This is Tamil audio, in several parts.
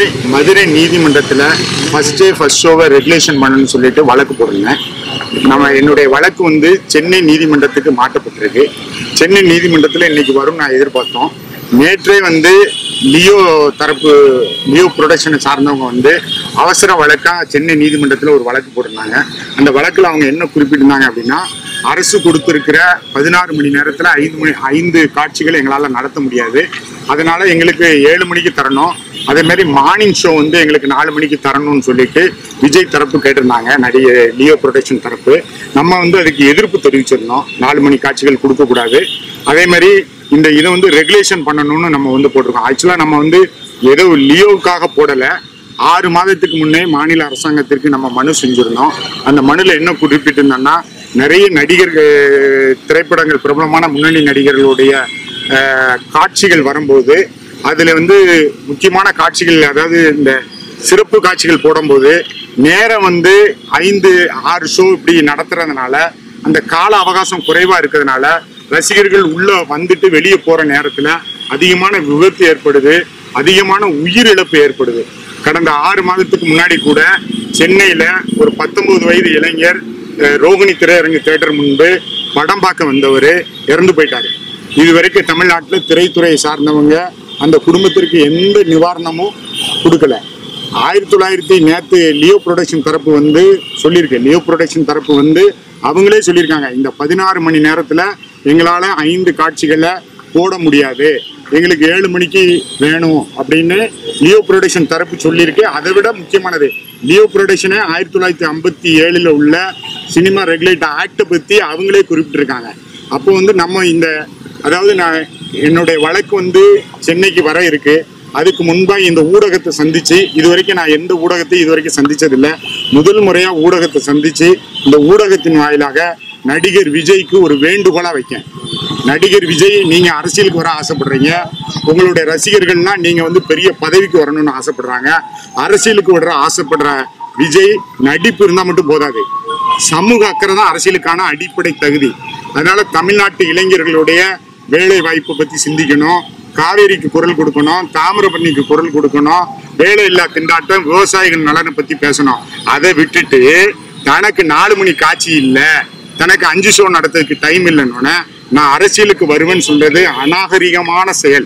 மதுரை நீதிமன்றத்தில் ஃபர்ஸ்ட் டே ஃபர்ஸ்ட் ஷோவை ரெகுலேஷன் பண்ணணும்னு சொல்லிட்டு வழக்கு போட்டிருந்தேன் நம்ம என்னுடைய வழக்கு வந்து சென்னை நீதிமன்றத்துக்கு மாற்றப்பட்டிருக்கு சென்னை நீதிமன்றத்தில் இன்னைக்கு வரும் நான் எதிர்பார்த்தோம் நேற்றே வந்து லியோ தரப்பு லியோ ப்ரொடக்ஷனை சார்ந்தவங்க வந்து அவசர வழக்கா சென்னை நீதிமன்றத்தில் ஒரு வழக்கு போட்டிருந்தாங்க அந்த வழக்கில் அவங்க என்ன குறிப்பிட்டிருந்தாங்க அப்படின்னா அரசு கொடுத்திருக்கிற பதினாறு மணி நேரத்தில் ஐந்து மணி ஐந்து காட்சிகள் எங்களால் நடத்த முடியாது அதனால எங்களுக்கு ஏழு மணிக்கு தரணும் அதே மாதிரி மார்னிங் ஷோ வந்து எங்களுக்கு நாலு மணிக்கு தரணும்னு சொல்லிட்டு விஜய் தரப்பு கேட்டிருந்தாங்க நடிகை லியோ ப்ரொடக்ஷன் தரப்பு நம்ம வந்து அதுக்கு எதிர்ப்பு தெரிவிச்சிருந்தோம் நாலு மணி காட்சிகள் கொடுக்கக்கூடாது அதே மாதிரி இந்த இதை வந்து ரெகுலேஷன் பண்ணணும்னு நம்ம வந்து போட்டிருக்கோம் ஆக்சுவலாக நம்ம வந்து ஏதோ லியோவுக்காக போடலை ஆறு மாதத்துக்கு முன்னே மாநில அரசாங்கத்திற்கு நம்ம மனு செஞ்சிருந்தோம் அந்த மனுல என்ன குறிப்பிட்டிருந்தோம்னா நிறைய நடிகர்கள் திரைப்படங்கள் பிரபலமான முன்னணி நடிகர்களுடைய அஹ், காட்சிகள் வரும்போது அதுல வந்து முக்கியமான காட்சிகள் அதாவது இந்த சிறப்பு காட்சிகள் போடும்போது நேரம் வந்து ஐந்து ஆறு ஷோ இப்படி நடத்துறதுனால அந்த கால அவகாசம் குறைவா இருக்கிறதுனால ரசிகர்கள் உள்ள வந்துட்டு வெளியே போற நேரத்துல அதிகமான விபத்து ஏற்படுது அதிகமான உயிரிழப்பு ஏற்படுது கடந்த ஆறு மாதத்துக்கு முன்னாடி கூட சென்னையில ஒரு பத்தொன்பது வயது இளைஞர் அஹ், ரோகிணி திரையரங்கு தேட்டர் முன்பு படம் பார்க்க வந்தவர் இறந்து போயிட்டாரு இதுவரைக்கும் தமிழ்நாட்டில் திரைத்துறையை சார்ந்தவங்க அந்த குடும்பத்திற்கு எந்த நிவாரணமும் கொடுக்கல ஆயிரத்தி தொள்ளாயிரத்தி நேத்து லியோ ப்ரொடக்ஷன் தரப்பு வந்து சொல்லியிருக்கு லியோ ப்ரொடக்ஷன் தரப்பு வந்து அவங்களே சொல்லியிருக்காங்க இந்த பதினாறு மணி நேரத்தில் எங்களால் ஐந்து காட்சிகளை போட முடியாது எங்களுக்கு ஏழு மணிக்கு வேணும் அப்படின்னு லியோ ப்ரொடக்ஷன் தரப்பு சொல்லியிருக்கு அதை விட முக்கியமானது லியோ ப்ரொடக்ஷனே ஆயிரத்தி தொள்ளாயிரத்தி ஐம்பத்தி ஏழில் உள்ள சினிமா ரெகுலேட்டர் ஆக்டை பற்றி அவங்களே குறிப்பிட்டிருக்காங்க அப்போ வந்து நம்ம இந்த அதாவது நான் என்னுடைய வழக்கு வந்து சென்னைக்கு வர இருக்கு அதுக்கு முன்பாக இந்த ஊடகத்தை சந்திச்சு இது வரைக்கும் நான் எந்த ஊடகத்தையும் இது வரைக்கும் சந்திச்சதில்ல முதல் முறையா ஊடகத்தை சந்திச்சு இந்த ஊடகத்தின் வாயிலாக நடிகர் விஜய்க்கு ஒரு வேண்டுகோளா வைக்கேன் நடிகர் விஜய் நீங்க அரசியலுக்கு வர ஆசைப்படுறீங்க உங்களுடைய ரசிகர்கள்னா நீங்க வந்து பெரிய பதவிக்கு வரணும்னு ஆசைப்படுறாங்க அரசியலுக்கு வர ஆசைப்படுற விஜய் நடிப்பு இருந்தா மட்டும் போதாது சமூக அக்கறை தான் அரசியலுக்கான அடிப்படை தகுதி அதனால தமிழ்நாட்டு இளைஞர்களுடைய வேலை வாய்ப்பை பத்தி சிந்திக்கணும் காவேரிக்கு குரல் கொடுக்கணும் தாமிரபரணிக்கு குரல் கொடுக்கணும் வேலை இல்லா திண்டாட்டம் விவசாயிகள் நலனை பத்தி பேசணும் அதை விட்டுட்டு தனக்கு நாலு மணி காட்சி இல்ல தனக்கு அஞ்சு ஷோ நடத்துறதுக்கு டைம் இல்லைன்னு நான் அரசியலுக்கு வருவேன்னு சொல்றது அநாகரிகமான செயல்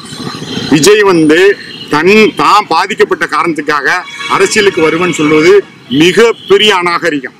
விஜய் வந்து தன் தான் பாதிக்கப்பட்ட காரணத்துக்காக அரசியலுக்கு வருவேன்னு சொல்வது மிகப்பெரிய அநாகரிகம்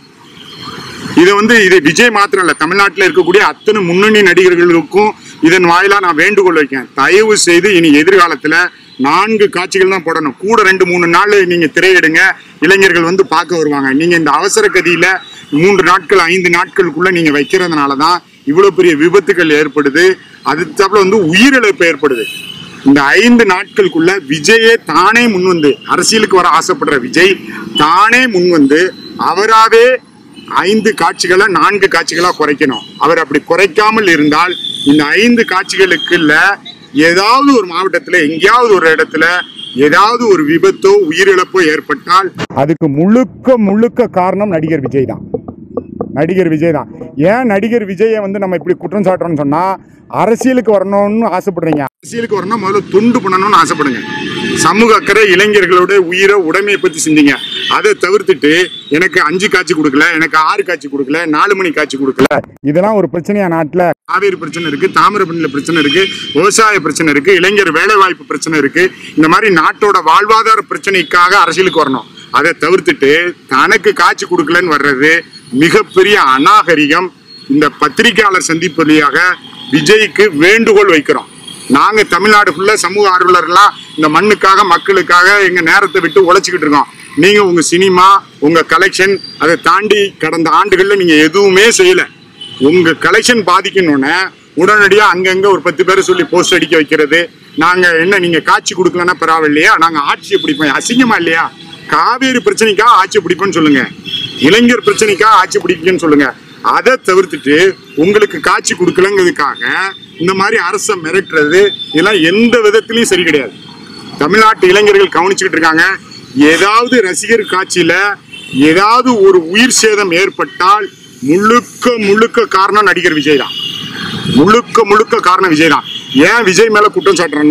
இதை வந்து இது விஜய் மாத்திரம் இல்ல தமிழ்நாட்டில் இருக்கக்கூடிய அத்தனை முன்னணி நடிகர்களுக்கும் இதன் வாயிலா நான் வேண்டுகோள் வைக்கேன் தயவு செய்து இனி எதிர்காலத்துல நான்கு காட்சிகள் தான் போடணும் கூட ரெண்டு மூணு நாள் நீங்க திரையிடுங்க இளைஞர்கள் வந்து பார்க்க வருவாங்க நீங்க இந்த அவசர கதியில மூன்று நாட்கள் ஐந்து நாட்களுக்குள்ள நீங்க வைக்கிறதுனால தான் இவ்வளவு பெரிய விபத்துகள் ஏற்படுது அது தவிர வந்து உயிரிழப்பு ஏற்படுது இந்த ஐந்து நாட்களுக்குள்ள விஜயே தானே முன் வந்து அரசியலுக்கு வர ஆசைப்படுற விஜய் தானே முன் வந்து அவராவே ஐந்து காட்சிகளை நான்கு காட்சிகளா குறைக்கணும் அவர் அப்படி குறைக்காமல் இருந்தால் இந்த ஐந்து காட்சிகளுக்குள்ள ஏதாவது ஒரு மாவட்டத்துல எங்கேயாவது ஒரு இடத்துல ஏதாவது ஒரு விபத்தோ உயிரிழப்போ ஏற்பட்டால் அதுக்கு முழுக்க முழுக்க காரணம் நடிகர் விஜய் தான் நடிகர் விஜய் தான் ஏன் நடிகர் விஜயை வந்து நம்ம இப்படி குற்றம் சாட்டுறோம்னு சொன்னா அரசியலுக்கு வரணும்னு ஆசைப்படுறீங்க அரசியலுக்கு வரணும் முதல்ல தொண்டு பண்ணணும்னு ஆசைப்படுங்க சமூக அக்கறை இளைஞர்களோட உயிரை உடைமையை பத்தி சிந்திங்க அதை தவிர்த்துட்டு எனக்கு அஞ்சு காட்சி கொடுக்கல எனக்கு ஆறு காட்சி கொடுக்கல நாலு மணி காட்சி கொடுக்கல இதெல்லாம் ஒரு பிரச்சனையா நாட்டுல காவேரி பிரச்சனை இருக்கு தாமிரபரணியில பிரச்சனை இருக்கு விவசாய பிரச்சனை இருக்கு இளைஞர் வேலை வாய்ப்பு பிரச்சனை இருக்கு இந்த மாதிரி நாட்டோட வாழ்வாதார பிரச்சனைக்காக அரசியலுக்கு வரணும் அதை தவிர்த்துட்டு தனக்கு காட்சி கொடுக்கலன்னு வர்றது மிகப்பெரிய அநாகரிகம் இந்த பத்திரிகையாளர் சந்திப்பு வழியாக விஜய்க்கு வேண்டுகோள் வைக்கிறோம் நாங்க தமிழ்நாடு ஃபுல்லா சமூக ஆர்வலர்களா இந்த மண்ணுக்காக மக்களுக்காக எங்க நேரத்தை விட்டு உழைச்சிக்கிட்டு இருக்கோம் நீங்க உங்க சினிமா உங்க கலெக்ஷன் அதை தாண்டி கடந்த ஆண்டுகள்ல நீங்க எதுவுமே செய்யல உங்க கலெக்ஷன் பாதிக்கணும்னு உடனடியா அங்கங்க ஒரு பத்து பேரை சொல்லி போஸ்ட் அடிக்க வைக்கிறது நாங்க என்ன நீங்க காட்சி கொடுக்கலன்னா பரவாயில்லையா நாங்க ஆட்சியை பிடிப்போம் அசிங்கமா இல்லையா காவேரி பிரச்சனைக்காக ஆட்சி பிடிப்போம்னு சொல்லுங்க இளைஞர் பிரச்சனைக்காக ஆட்சி பிடிப்பீங்கன்னு சொல்லுங்க அதை தவிர்த்துட்டு உங்களுக்கு காட்சி கொடுக்கலங்கிறதுக்காக இந்த மாதிரி அரசை மிரட்டுறது இதெல்லாம் எந்த விதத்திலையும் சரி கிடையாது தமிழ்நாட்டு இளைஞர்கள் கவனிச்சுக்கிட்டு இருக்காங்க ஏதாவது ரசிகர் காட்சியில ஏதாவது ஒரு உயிர் சேதம் ஏற்பட்டால் முழுக்க முழுக்க காரணம் நடிகர் விஜய் தான் முழுக்க முழுக்க காரணம் விஜய் தான் ஏன் விஜய் மேல குற்றம் சாட்டுறேன்னா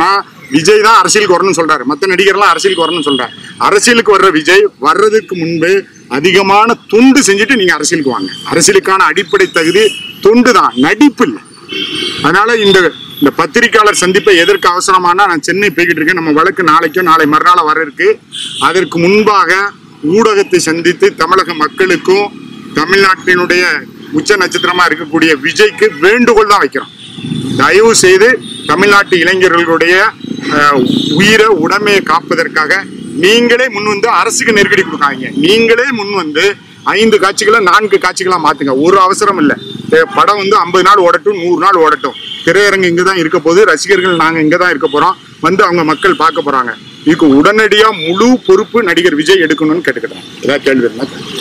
விஜய் தான் அரசியலுக்கு வரணும்னு சொல்றாரு மற்ற நடிகர்லாம் அரசியலுக்கு வரணும்னு சொல்றாரு அரசியலுக்கு வர்ற விஜய் வர்றதுக்கு முன்பு அதிகமான தொண்டு செஞ்சுட்டு நீங்க அரசியலுக்கு வாங்க அரசியலுக்கான அடிப்படை தகுதி தொண்டு தான் நடிப்பு இல்லை அதனால இந்த இந்த பத்திரிக்கையாளர் சந்திப்பை எதற்கு அவசரமானா நான் சென்னை போய்கிட்டு இருக்கேன் நம்ம வழக்கு நாளைக்கும் நாளை மறுநாள் வர இருக்கு அதற்கு முன்பாக ஊடகத்தை சந்தித்து தமிழக மக்களுக்கும் தமிழ்நாட்டினுடைய உச்ச நட்சத்திரமா இருக்கக்கூடிய விஜய்க்கு வேண்டுகோள் தான் வைக்கிறோம் தயவு செய்து தமிழ்நாட்டு இளைஞர்களுடைய அஹ், உயிரை உடமையை காப்பதற்காக நீங்களே முன் வந்து அரசுக்கு நெருக்கடி கொடுக்காதீங்க நீங்களே முன் வந்து ஐந்து காட்சிகளை நான்கு காட்சிகளா மாத்துங்க ஒரு அவசரம் இல்லை அஹ், படம் வந்து ஐம்பது நாள் ஓடட்டும் நூறு நாள் ஓடட்டும் திரையரங்கு இங்க தான் இருக்க போகுது ரசிகர்கள் நாங்க இங்க தான் இருக்க போறோம் வந்து அவங்க மக்கள் பார்க்க போறாங்க இதுக்கு உடனடியா முழு பொறுப்பு நடிகர் விஜய் எடுக்கணும்னு கேட்டுக்கிட்டேன் ஏதாவது கேள்வி இருந்தா கேளுங்க.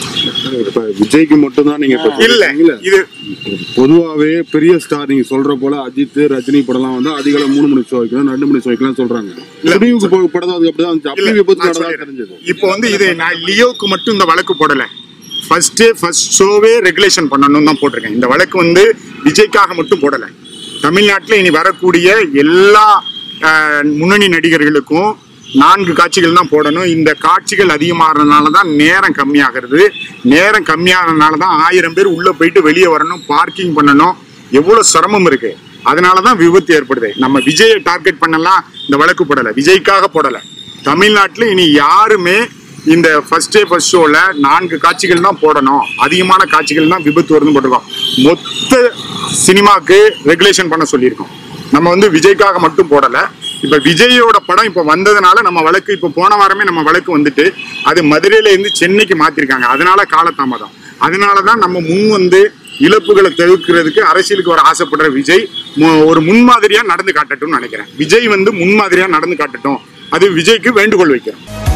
இப்ப விஜய்க்கு மட்டும் தான் நீங்க இப்ப இல்ல சொல்றீங்கல்ல? இது பொதுவாவே பெரிய ஸ்டார் நீங்க சொல்ற போல அஜித் ரஜினி படம்லாம் வந்து அதிகாலை மூணு மணி ஷோ வைக்கலாம் ரெண்டு மணி ஷோ வைக்கலாம் சொல்றாங்க துணிவுக்கு போய் படம் அது அப்படிதான் இருந்துச்சு. இல்ல, அப்பயும் விபத்து நான் நடந்ததா சொல்லிடுறேன். தெரிஞ்சது இப்போ வந்து இது நான் லியோவுக்கு மட்டும் இந்த வழக்கு போடல ஃபர்ஸ்ட் ஃபர்ஸ்ட் ஷோவே ரெகுலேஷன் பண்ணணும் தான் போட்டிருக்கேன் இந்த வழக்கு வந்து விஜய்க்காக மட்டும் போடல தமிழ்நாட்டில் இனி வரக்கூடிய எல்லா அஹ், முன்னணி நடிகர்களுக்கும் நான்கு காட்சிகள் தான் போடணும் இந்த காட்சிகள் அதிகமாகிறதுனால தான் நேரம் கம்மியாகிறது நேரம் கம்மியாகிறதுனால தான் ஆயிரம் பேர் உள்ள போயிட்டு வெளியே வரணும் பார்க்கிங் பண்ணணும் எவ்வளோ சிரமம் இருக்கு அதனால தான் விபத்து ஏற்படுது நம்ம விஜயை டார்கெட் பண்ணலாம் இந்த வழக்கு போடலை விஜய்க்காக போடலை தமிழ்நாட்டில் இனி யாருமே இந்த ஃபர்ஸ்ட் டே ஃபர்ஸ்ட் ஷோவில் நான்கு காட்சிகள் தான் போடணும் அதிகமான காட்சிகள் தான் விபத்து வருதுன்னு போட்டிருக்கோம் மொத்த சினிமாவுக்கு ரெகுலேஷன் பண்ண சொல்லியிருக்கோம் நம்ம வந்து விஜய்க்காக மட்டும் போடலை இப்போ விஜயோட படம் இப்போ வந்ததுனால நம்ம வழக்கு இப்போ போன வாரமே நம்ம வழக்கு வந்துட்டு அது மதுரையில இருந்து சென்னைக்கு மாற்றிருக்காங்க அதனால காலதாமதம் அதனால தான் நம்ம முன் வந்து இழப்புகளை தவிர்க்கிறதுக்கு அரசியலுக்கு வர ஆசைப்படுற விஜய் மு- ஒரு முன்மாதிரியா நடந்து காட்டட்டும்னு நினைக்கிறேன் விஜய் வந்து முன்மாதிரியா நடந்து காட்டட்டும் அது விஜய்க்கு வேண்டுகோள் வைக்கிறோம்